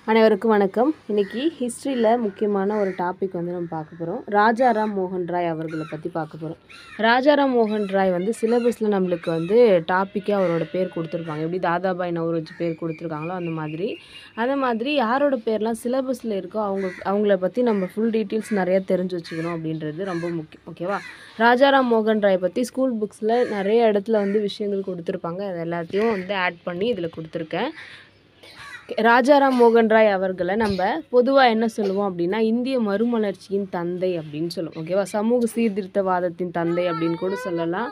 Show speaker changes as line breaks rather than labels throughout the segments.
அனைவருக்கும் வணக்கம் இன்னைக்கு ஹிஸ்ட்ரியில் முக்கியமான ஒரு டாபிக் வந்து நம்ம பார்க்க போகிறோம் ராஜாராம் மோகன் ராய் அவர்களை பற்றி பார்க்க போகிறோம் ராஜாராம் மோகன் ராய் வந்து சிலபஸில் நம்மளுக்கு வந்து டாப்பிக்கே அவரோட பேர் கொடுத்துருப்பாங்க எப்படி தாதாபாய் நவரோஜி பேர் கொடுத்துருக்காங்களோ அந்த மாதிரி அதே மாதிரி யாரோட பேர்லாம் சிலபஸில் இருக்கோ அவங்க அவங்கள பற்றி நம்ம ஃபுல் டீட்டெயில்ஸ் நிறைய தெரிஞ்சு வச்சுக்கணும் அப்படின்றது ரொம்ப முக்கியம் ஓகேவா ராஜாராம் மோகன் ராய் பற்றி ஸ்கூல் புக்ஸில் நிறைய இடத்துல வந்து விஷயங்கள் கொடுத்துருப்பாங்க அது எல்லாத்தையும் வந்து ஆட் பண்ணி இதில் கொடுத்துருக்கேன் ராஜாராம் மோகன் ராய் அவர்களை நம்ம பொதுவாக என்ன சொல்லுவோம் அப்படின்னா இந்திய மறுமலர்ச்சியின் தந்தை அப்படின்னு சொல்லுவோம் ஓகேவா சமூக சீர்திருத்தவாதத்தின் தந்தை அப்படின்னு கூட சொல்லலாம்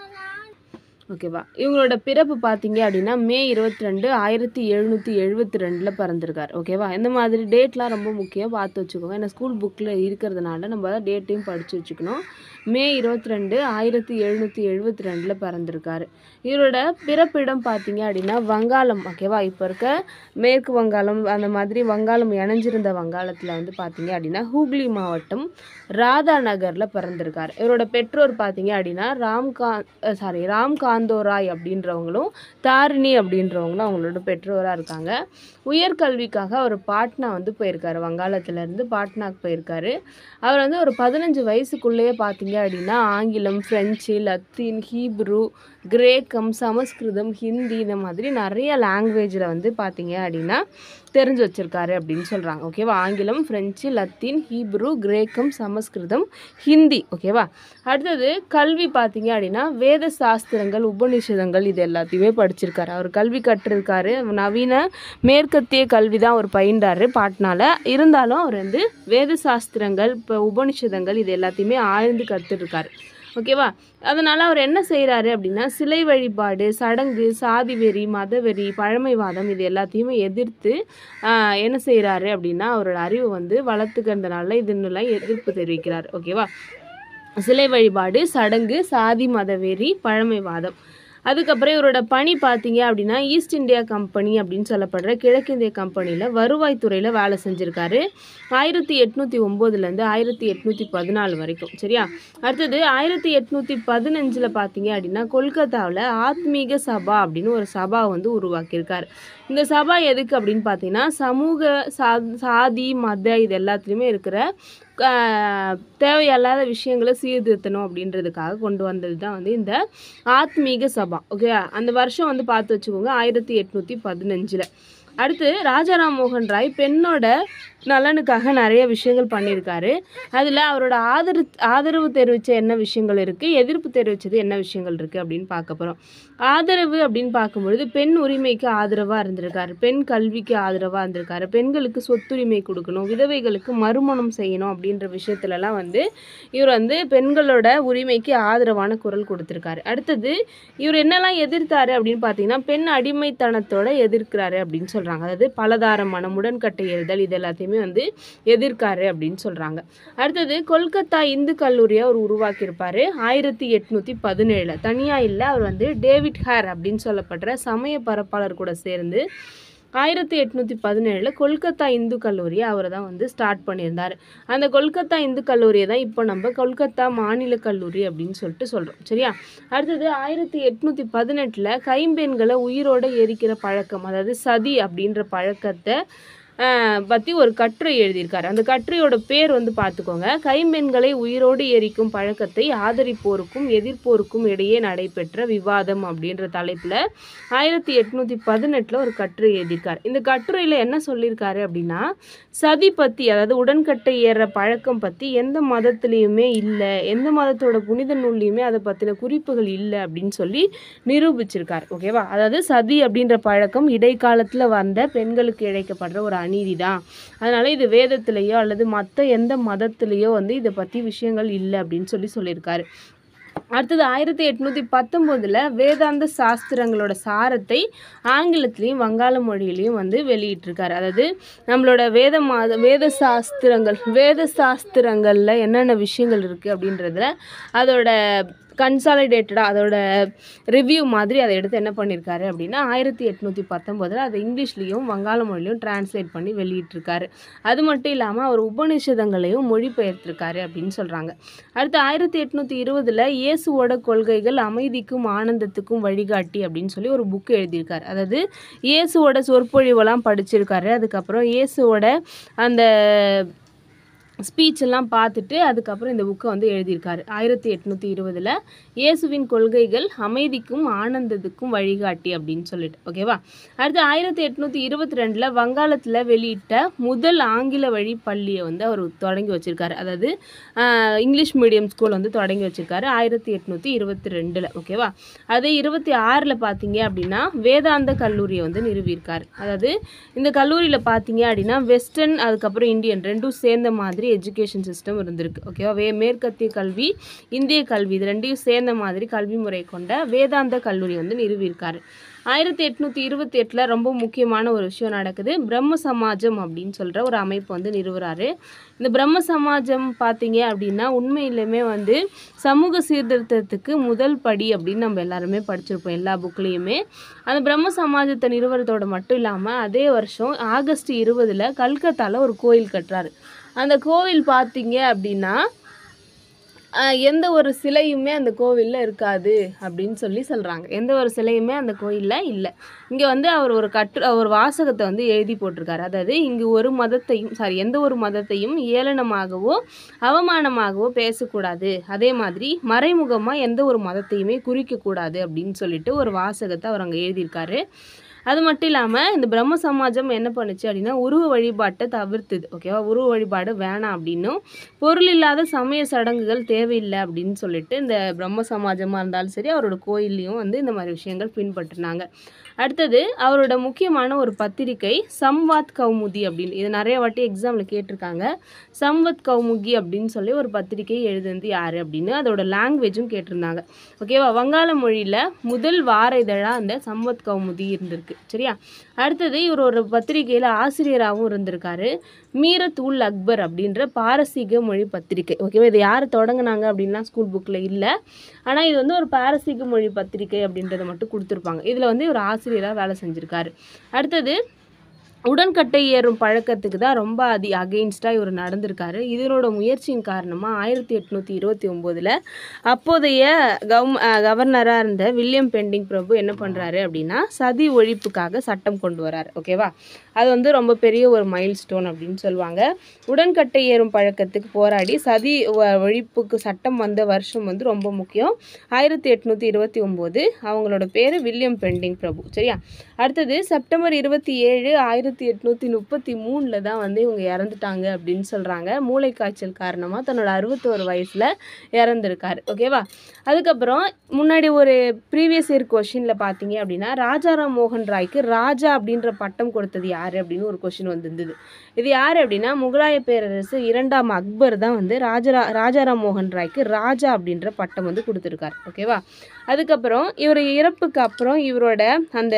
ஓகேவா இவங்களோட பிறப்பு பார்த்தீங்க அப்படின்னா மே இருபத்தி ரெண்டு ஆயிரத்தி எழுநூற்றி எழுபத்தி ரெண்டில் பிறந்திருக்கார் ஓகேவா இந்த மாதிரி டேட்லாம் ரொம்ப முக்கியம் பார்த்து வச்சுக்கோங்க ஏன்னா ஸ்கூல் புக்கில் இருக்கிறதுனால நம்ம டேட்டையும் படித்து வச்சுக்கணும் மே இருபத்தி ரெண்டு ஆயிரத்தி எழுநூற்றி எழுபத்தி ரெண்டில் பிறந்திருக்காரு இவரோட பிறப்பிடம் பார்த்தீங்க அப்படின்னா வங்காளம் ஓகேவா இப்போ இருக்க மேற்கு வங்காளம் அந்த மாதிரி வங்காளம் இணைஞ்சிருந்த வங்காளத்தில் வந்து பார்த்தீங்க அப்படின்னா ஹூக்ளி மாவட்டம் ராதா நகரில் பிறந்திருக்காரு இவரோட பெற்றோர் பார்த்தீங்க அப்படின்னா ராம்கா சாரி ராம் காந்தோராய் அப்படின்றவங்களும் தாரிணி அப்படின்றவங்களும் அவங்களோட பெற்றோராக இருக்காங்க உயர்கல்விக்காக அவர் பாட்னா வந்து போயிருக்காரு வங்காளத்துலேருந்து பாட்னாக்கு போயிருக்காரு அவர் வந்து ஒரு பதினஞ்சு வயசுக்குள்ளேயே பார்த்தீங்க அப்படின்னா ஆங்கிலம் ஃப்ரெஞ்சு லத்தீன் ஹீப்ரு கிரேக்கம் சமஸ்கிருதம் ஹிந்தி இந்த மாதிரி நிறைய லாங்குவேஜில் வந்து பார்த்தீங்க அப்படின்னா தெரிஞ்சு வச்சுருக்காரு அப்படின்னு சொல்கிறாங்க ஓகேவா ஆங்கிலம் ஃப்ரெஞ்சு லத்தீன் ஹீப்ரு கிரேக்கம் சமஸ்கிருதம் ஹிந்தி ஓகேவா அடுத்தது கல்வி பார்த்தீங்க அப்படின்னா வேத சாஸ்திரங்கள் உபநிஷதங்கள் இது எல்லாத்தையுமே படிச்சிருக்காரு அவர் கல்வி கற்றிருக்காரு நவீன மேற்கத்திய கல்வி தான் அவர் பயின்றாரு பாட்னால இருந்தாலும் அவர் வந்து வேத சாஸ்திரங்கள் இப்போ உபநிஷதங்கள் இது எல்லாத்தையுமே ஆழ்ந்து கற்றுருக்காரு ஓகேவா அதனால் அவர் என்ன செய்கிறாரு அப்படின்னா சிலை வழிபாடு சடங்கு சாதி வெறி மதவெறி பழமைவாதம் இது எல்லாத்தையுமே எதிர்த்து ஆஹ், என்ன செய்கிறாரு அப்படின்னா அவரோட அறிவு வந்து வளர்த்துக்கிறதுனால இதுன்னெல்லாம் எதிர்ப்பு தெரிவிக்கிறார் ஓகேவா சிலை வழிபாடு சடங்கு சாதி மதவெறி பழமைவாதம் அதுக்கப்புறம் இவரோட பணி பார்த்தீங்க அப்படின்னா ஈஸ்ட் இந்தியா கம்பெனி அப்படின்னு சொல்லப்படுற கிழக்கிந்திய கம்பெனியில் வருவாய்த்துறையில் வேலை செஞ்சுருக்காரு ஆயிரத்தி எட்நூற்றி ஒம்போதுலேருந்து ஆயிரத்தி எட்நூற்றி பதினாலு வரைக்கும் சரியா அடுத்தது ஆயிரத்தி எட்நூற்றி பதினஞ்சில் பார்த்தீங்க அப்படின்னா கொல்கத்தாவில் ஆத்மீக சபா அப்படின்னு ஒரு சபா வந்து உருவாக்கியிருக்காரு இந்த சபா எதுக்கு அப்படின்னு பார்த்தீங்கன்னா சமூக சா சாதி மத இது எல்லாத்துலேயுமே இருக்கிற ஆஹ், தேவையில்லாத விஷயங்களை சீர்திருத்தணும் அப்படின்றதுக்காக கொண்டு வந்தது தான் வந்து இந்த ஆத்மீக சபா ஓகே அந்த வருஷம் வந்து பார்த்து வச்சுக்கோங்க ஆயிரத்தி எட்நூற்றி பதினஞ்சில் அடுத்து ராஜாராம் மோகன் ராய் பெண்ணோட நலனுக்காக நிறைய விஷயங்கள் பண்ணியிருக்காரு அதில் அவரோட ஆதரவு ஆதரவு தெரிவித்த என்ன விஷயங்கள் இருக்குது எதிர்ப்பு தெரிவித்தது என்ன விஷயங்கள் இருக்குது அப்படின்னு பார்க்க போகிறோம் ஆதரவு அப்படின்னு பார்க்கும்பொழுது பெண் உரிமைக்கு ஆதரவாக இருந்திருக்காரு பெண் கல்விக்கு ஆதரவாக இருந்திருக்காரு பெண்களுக்கு சொத்துரிமை கொடுக்கணும் விதவைகளுக்கு மறுமணம் செய்யணும் அப்படின்ற விஷயத்துலலாம் வந்து இவர் வந்து பெண்களோட உரிமைக்கு ஆதரவான குரல் கொடுத்துருக்காரு அடுத்தது இவர் என்னெல்லாம் எதிர்த்தாரு அப்படின்னு பார்த்தீங்கன்னா பெண் அடிமைத்தனத்தோட எதிர்க்கிறாரு அப்படின்னு சொல்கிறாங்க அதாவது பலதார மனம் உடன்கட்டை ஏறுதல் இது எல்லாத்தையுமே வந்து எதிர்க்காரு அப்படின்னு சொல்கிறாங்க அடுத்தது கொல்கத்தா இந்து கல்லூரியை அவர் உருவாக்கியிருப்பாரு ஆயிரத்தி எட்நூற்றி பதினேழில் தனியாக இல்லை அவர் வந்து டேவிட் ஹேர் அப்படின்னு சொல்லப்படுற சமய பரப்பாளர் கூட சேர்ந்து ஆயிரத்தி எட்நூற்றி பதினேழில் கொல்கத்தா இந்து கல்லூரியை அவர் தான் வந்து ஸ்டார்ட் பண்ணியிருந்தார் அந்த கொல்கத்தா இந்து கல்லூரியை தான் இப்போ நம்ம கொல்கத்தா மாநில கல்லூரி அப்படின்னு சொல்லிட்டு சொல்கிறோம் சரியா அடுத்தது ஆயிரத்தி எட்நூற்றி பதினெட்டில் கைம்பெண்களை உயிரோட எரிக்கிற பழக்கம் அதாவது சதி அப்படின்ற பழக்கத்தை பற்றி ஒரு கட்டுரை எழுதியிருக்காரு அந்த கட்டுரையோட பேர் வந்து பார்த்துக்கோங்க கைம்பெண்களை உயிரோடு எரிக்கும் பழக்கத்தை ஆதரிப்போருக்கும் எதிர்ப்போருக்கும் இடையே நடைபெற்ற விவாதம் அப்படின்ற தலைப்பில் ஆயிரத்தி எட்நூற்றி பதினெட்டில் ஒரு கட்டுரை எழுதியிருக்காரு இந்த கட்டுரையில் என்ன சொல்லியிருக்காரு அப்படின்னா சதி பற்றி அதாவது உடன்கட்டை ஏறுற பழக்கம் பற்றி எந்த மதத்துலேயுமே இல்லை எந்த மதத்தோட புனித நூல்லையுமே அதை பற்றின குறிப்புகள் இல்லை அப்படின்னு சொல்லி நிரூபிச்சிருக்கார் ஓகேவா அதாவது சதி அப்படின்ற பழக்கம் இடைக்காலத்தில் வந்த பெண்களுக்கு இழைக்கப்படுற ஒரு அநீதி தான் அதனால இது வேதத்திலேயோ அல்லது மற்ற எந்த மதத்திலேயோ வந்து இதை பற்றி விஷயங்கள் இல்லை அப்படின்னு சொல்லி சொல்லியிருக்காரு அடுத்தது ஆயிரத்தி எட்நூற்றி பத்தொம்போதில் வேதாந்த சாஸ்திரங்களோட சாரத்தை ஆங்கிலத்திலையும் வங்காள மொழியிலையும் வந்து வெளியிட்டிருக்காரு அதாவது நம்மளோட வேத மாத வேத சாஸ்திரங்கள் வேத சாஸ்திரங்களில் என்னென்ன விஷயங்கள் இருக்குது அப்படின்றதுல அதோட கன்சாலிடேட்டடாக அதோட ரிவ்யூ மாதிரி அதை எடுத்து என்ன பண்ணியிருக்காரு அப்படின்னா ஆயிரத்தி எட்நூற்றி பத்தொம்போதில் அதை இங்கிலீஷ்லேயும் வங்காள மொழியிலையும் டிரான்ஸ்லேட் பண்ணி வெளியிட்டிருக்காரு அது மட்டும் இல்லாமல் அவர் உபநிஷதங்களையும் மொழிபெயர்த்திருக்காரு அப்படின்னு சொல்கிறாங்க அடுத்து ஆயிரத்தி எட்நூற்றி இருபதில் இயேசுவோட கொள்கைகள் அமைதிக்கும் ஆனந்தத்துக்கும் வழிகாட்டி அப்படின்னு சொல்லி ஒரு புக் எழுதியிருக்காரு அதாவது இயேசுவோட சொற்பொழிவெல்லாம் படிச்சிருக்காரு அதுக்கப்புறம் இயேசுவோட அந்த ஸ்பீச் எல்லாம் பார்த்துட்டு அதுக்கப்புறம் இந்த புக்கை வந்து எழுதியிருக்காரு ஆயிரத்தி எட்நூற்றி இருபதில் இயேசுவின் கொள்கைகள் அமைதிக்கும் ஆனந்தத்துக்கும் வழிகாட்டி அப்படின்னு சொல்லிட்டு ஓகேவா அடுத்து ஆயிரத்தி எட்நூற்றி இருபத்தி ரெண்டில் வங்காளத்தில் வெளியிட்ட முதல் ஆங்கில வழி பள்ளியை வந்து அவர் தொடங்கி வச்சிருக்காரு அதாவது ஆஹ், இங்கிலீஷ் மீடியம் ஸ்கூல் வந்து தொடங்கி வச்சிருக்காரு ஆயிரத்தி எட்நூற்றி இருபத்தி ரெண்டில் ஓகேவா அதே இருபத்தி ஆறில் பார்த்தீங்க அப்படின்னா வேதாந்த கல்லூரியை வந்து நிறுவியிருக்காரு அதாவது இந்த கல்லூரியில் பார்த்தீங்க அப்படின்னா வெஸ்டர்ன் அதுக்கப்புறம் இந்தியன் ரெண்டும் சேர்ந்த மாதிரி எஜுகேஷன் சிஸ்டம் இருந்திருக்கு ஓகேவா வே மேற்கத்திய கல்வி இந்திய கல்வி இது ரெண்டையும் சேர்ந்த மாதிரி கல்வி முறை கொண்ட வேதாந்த கல்லூரி வந்து நிறுவியிருக்காரு ஆயிரத்தி எட்நூற்றி இருபத்தி எட்டில் ரொம்ப முக்கியமான ஒரு விஷயம் நடக்குது பிரம்ம சமாஜம் அப்படின்னு சொல்கிற ஒரு அமைப்பு வந்து நிறுவுறாரு இந்த பிரம்ம சமாஜம் பார்த்தீங்க அப்படின்னா உண்மையிலுமே வந்து சமூக சீர்திருத்தத்துக்கு முதல் படி அப்படின்னு நம்ம எல்லாருமே படிச்சிருப்போம் எல்லா புக்லேயுமே அந்த பிரம்ம சமாஜத்தை நிறுவனத்தோட மட்டும் இல்லாமல் அதே வருஷம் ஆகஸ்ட் இருபதில் கல்கத்தாவில் ஒரு கோயில் கட்டுறாரு அந்த கோவில் பார்த்தீங்க அப்படின்னா ஆஹ், எந்த ஒரு சிலையுமே அந்த கோவிலில் இருக்காது அப்படின்னு சொல்லி சொல்கிறாங்க எந்த ஒரு சிலையுமே அந்த கோயிலில் இல்லை இங்கே வந்து அவர் ஒரு கட்டு ஒரு வாசகத்தை வந்து எழுதி போட்டிருக்காரு அதாவது இங்கு ஒரு மதத்தையும் சாரி எந்த ஒரு மதத்தையும் ஏளனமாகவோ அவமானமாகவோ பேசக்கூடாது அதே மாதிரி மறைமுகமாக எந்த ஒரு மதத்தையுமே குறிக்கக்கூடாது அப்படின்னு சொல்லிட்டு ஒரு வாசகத்தை அவர் அங்கே எழுதியிருக்காரு அது மட்டும் இல்லாமல் இந்த பிரம்ம சமாஜம் என்ன பண்ணுச்சு அப்படின்னா உருவ வழிபாட்டை தவிர்த்துது ஓகேவா உருவ வழிபாடு வேணாம் அப்படின்னும் பொருள் இல்லாத சமய சடங்குகள் தேவையில்லை அப்படின்னு சொல்லிட்டு இந்த பிரம்ம சமாஜமாக இருந்தாலும் சரி அவரோட கோயில்லையும் வந்து இந்த மாதிரி விஷயங்கள் பின்பற்றினாங்க அடுத்தது அவரோட முக்கியமான ஒரு பத்திரிகை சம்வாத் கௌமுதி அப்படின்னு இது நிறைய வாட்டி எக்ஸாமில் கேட்டிருக்காங்க சம்வத் கௌமுகி அப்படின்னு சொல்லி ஒரு பத்திரிகை எழுதுனது யார் அப்படின்னு அதோட லாங்குவேஜும் கேட்டிருந்தாங்க ஓகேவா வங்காள மொழியில் முதல் வார இதழாக அந்த சம்வத் கௌமுதி இருந்திருக்கு சரியா அடுத்தது இவர் ஒரு பத்திரிகையில் ஆசிரியராகவும் இருந்திருக்காரு மீரத் உல் அக்பர் அப்படின்ற பாரசீக மொழி பத்திரிகை ஓகேவா இது யார் தொடங்குனாங்க அப்படின்னா ஸ்கூல் புக்கில் இல்லை ஆனால் இது வந்து ஒரு பாரசீக மொழி பத்திரிகை அப்படின்றத மட்டும் கொடுத்துருப்பாங்க இதில் வந்து இவர் ஆசிரியராக வேலை செஞ்சுருக்காரு அடுத்தது உடன்கட்டை ஏறும் பழக்கத்துக்கு தான் ரொம்ப அதி அகெயின்ஸ்டாக இவர் நடந்திருக்காரு இதனோட முயற்சியின் காரணமாக ஆயிரத்தி எட்நூற்றி இருபத்தி ஒம்போதில் அப்போதைய கவர்ம கவர்னராக இருந்த வில்லியம் பெண்டிங் பிரபு என்ன பண்ணுறாரு அப்படின்னா சதி ஒழிப்புக்காக சட்டம் கொண்டு வராரு ஓகேவா அது வந்து ரொம்ப பெரிய ஒரு மைல் ஸ்டோன் அப்படின்னு சொல்லுவாங்க உடன்கட்டை ஏறும் பழக்கத்துக்கு போராடி சதி ஒ- ஒழிப்புக்கு சட்டம் வந்த வருஷம் வந்து ரொம்ப முக்கியம் ஆயிரத்தி எட்நூற்றி இருபத்தி ஒம்போது அவங்களோட பேர் வில்லியம் பெண்டிங் பிரபு சரியா அடுத்தது செப்டம்பர் இருபத்தி ஏழு ஆயிரத்தி எட்நூற்றி முப்பத்தி மூணில் தான் வந்து இவங்க இறந்துட்டாங்க அப்படின்னு சொல்கிறாங்க மூளைக்காய்ச்சல் காரணமாக தன்னோட அறுபத்தோரு வயசில் இறந்துருக்காரு ஓகேவா அதுக்கப்புறம் முன்னாடி ஒரு ப்ரீவியஸ் இயர் கொஷினில் பார்த்தீங்க அப்படின்னா ராஜாராம் மோகன் ராய்க்கு ராஜா அப்படின்ற பட்டம் கொடுத்தது யார் அப்படின்னு ஒரு கொஷின் வந்திருந்தது இது யார் அப்படின்னா முகலாய பேரரசு இரண்டாம் அக்பர் தான் வந்து ராஜரா ராஜாராம் மோகன் ராய்க்கு ராஜா அப்படின்ற பட்டம் வந்து கொடுத்துருக்காரு ஓகேவா அதுக்கப்புறம் இவர் இறப்புக்கு அப்புறம் இவரோட அந்த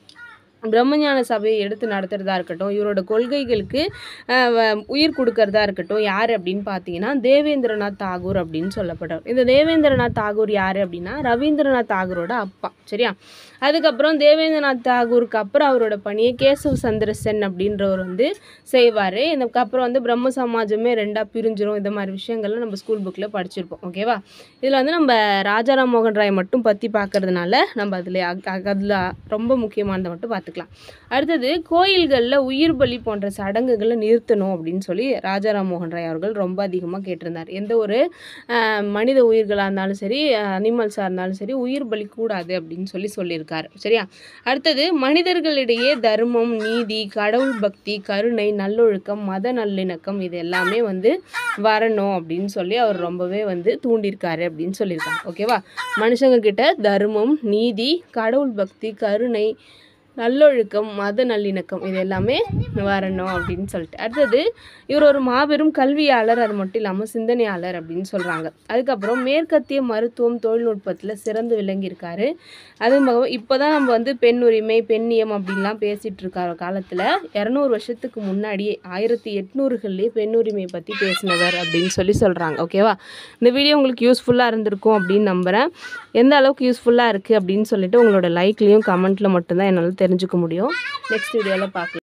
பிரம்மஞான சபையை எடுத்து நடத்துறதா இருக்கட்டும் இவரோட கொள்கைகளுக்கு அஹ், வ- உயிர் கொடுக்கறதா இருக்கட்டும் யார் அப்படின்னு பார்த்தீங்கன்னா தேவேந்திரநாத் தாகூர் அப்படின்னு சொல்லப்படுறவர் இந்த தேவேந்திரநாத் தாகூர் யார் அப்படின்னா ரவீந்திரநாத் தாகூரோட அப்பா சரியா அதுக்கப்புறம் தேவேந்திரநாத் தாகூருக்கு அப்புறம் அவரோட பணியை கேசவ் சந்திர சென் அப்படின்றவர் வந்து செய்வார் இதுக்கப்புறம் வந்து பிரம்ம சமாஜமே ரெண்டாக பிரிஞ்சிரும் இந்த மாதிரி விஷயங்கள்லாம் நம்ம ஸ்கூல் புக்கில் படிச்சிருப்போம் ஓகேவா இதில் வந்து நம்ம ராஜாராம் மோகன் ராய் மட்டும் பற்றி பார்க்கறதுனால நம்ம அதில் அதில் ரொம்ப முக்கியமானதை மட்டும் பார்த்துக்கலாம் அடுத்தது கோயில்களில் உயிர் பலி போன்ற சடங்குகளை நிறுத்தணும் அப்படின்னு சொல்லி ராஜாராம் மோகன் ராய் அவர்கள் ரொம்ப அதிகமாக கேட்டிருந்தார் எந்த ஒரு ஆஹ், மனித உயிர்களாக இருந்தாலும் சரி அனிமல்ஸாக இருந்தாலும் சரி உயிர் பலி கூடாது அப்படின்னு சொல்லி சொல்லியிருக்காரு சரியா அடுத்தது மனிதர்களிடையே தர்மம் நீதி கடவுள் பக்தி கருணை நல்லொழுக்கம் மத நல்லிணக்கம் இது எல்லாமே வந்து வரணும் அப்படின்னு சொல்லி அவர் ரொம்பவே வந்து தூண்டியிருக்காரு அப்படின்னு சொல்லியிருக்காங்க ஓகேவா மனுஷங்க கிட்ட தர்மம் நீதி கடவுள் பக்தி கருணை நல்லொழுக்கம் மத நல்லிணக்கம் இது எல்லாமே வரணும் அப்படின்னு சொல்லிட்டு அடுத்தது இவர் ஒரு மாபெரும் கல்வியாளர் அது மட்டும் இல்லாமல் சிந்தனையாளர் அப்படின்னு சொல்கிறாங்க அதுக்கப்புறம் மேற்கத்திய மருத்துவம் தொழில்நுட்பத்தில் சிறந்து விளங்கியிருக்காரு அது இப்போ தான் நம்ம வந்து பெண் உரிமை பெண்ணியம் அப்படின்லாம் பேசிகிட்டு இருக்க காலத்தில் இரநூறு வருஷத்துக்கு முன்னாடியே ஆயிரத்தி எட்நூறுகள்லேயே பெண் உரிமையை பற்றி பேசினவர் அப்படின்னு சொல்லி சொல்கிறாங்க ஓகேவா இந்த வீடியோ உங்களுக்கு யூஸ்ஃபுல்லாக இருந்திருக்கும் அப்படின்னு நம்புகிறேன் எந்த அளவுக்கு யூஸ்ஃபுல்லாக இருக்குது அப்படின்னு சொல்லிட்டு உங்களோட லைக்லேயும் கமெண்ட்டில் மட்டும்தான் என்னால் தெரிஞ்சுக்க முடியும் நெக்ஸ்ட் வீடியோவில் பார்க்கலாம்